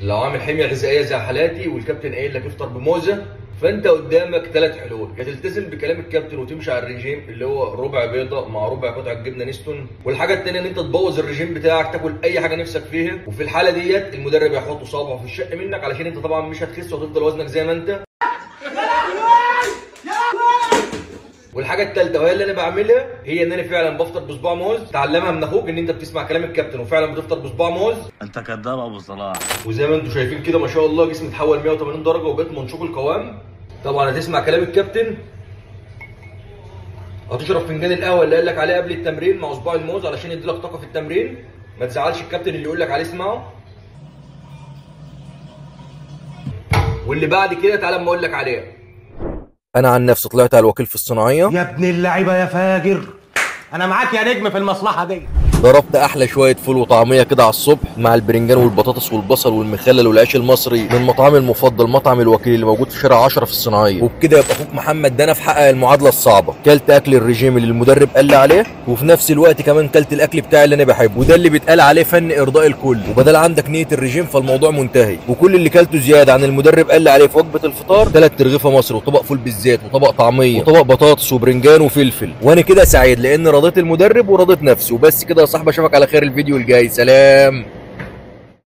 لو عامل حميه غذائيه زي حالاتي والكابتن قايل لك افطر بموزه فانت قدامك ثلاث حلول يا تلتزم بكلام الكابتن وتمشي على الرجيم اللي هو ربع بيضه مع ربع قطعه جبنه نستون والحاجه الثانيه ان انت تبوظ الرجيم بتاعك تاكل اي حاجه نفسك فيها وفي الحاله ديت المدرب هيحط صابعه في الشق منك علشان انت طبعا مش هتخس وهتفضل وزنك زي ما انت والحاجه الثالثه وهي اللي انا بعملها هي ان انا فعلا بفطر بصباع موز تعلمها من اخوك ان انت بتسمع كلام الكابتن وفعلا بتفطر بصباع موز انت كذاب ابو صلاح وزي ما انتم شايفين كده ما شاء الله جسمي اتحول 180 درجه وبقيت منشوق القوام طبعا هتسمع كلام الكابتن هتشرب فنجان القهوه اللي قال لك عليه قبل التمرين مع صباع الموز علشان يديلك طاقه في التمرين ما تزعلش الكابتن اللي يقول لك عليه اسمعه واللي بعد كده تعالى اما اقول لك عليها انا عن نفسي طلعت على الوكيل في الصناعيه يا ابن اللعيبه يا فاجر انا معاك يا نجم في المصلحه دي ضربت احلى شويه فول وطعميه كده على الصبح مع البرنجان والبطاطس والبصل والمخلل والعيش المصري من مطعمي المفضل مطعم الوكيل اللي موجود في شارع 10 في الصناعيه وبكده يبقى اخوك محمد دنا في حقق المعادله الصعبه كلت اكل الرجيم اللي المدرب قال لي عليه وفي نفس الوقت كمان كلت الاكل بتاعي اللي انا بحبه وده اللي بيتقال عليه فن ارضاء الكل وبدل عندك نيه الرجيم فالموضوع منتهي وكل اللي كلته زياده عن المدرب قال لي عليه في وجبه الفطار ثلاث ترغيفه مصر وطبق فول بالزيت وطبق طعميه وطبق بطاطس وبرنجان وفلفل وانا كده سعيد لان رضيت المدرب ورضيت نفسي وبس كده يا صاحبي اشوفك على خير الفيديو الجاي سلام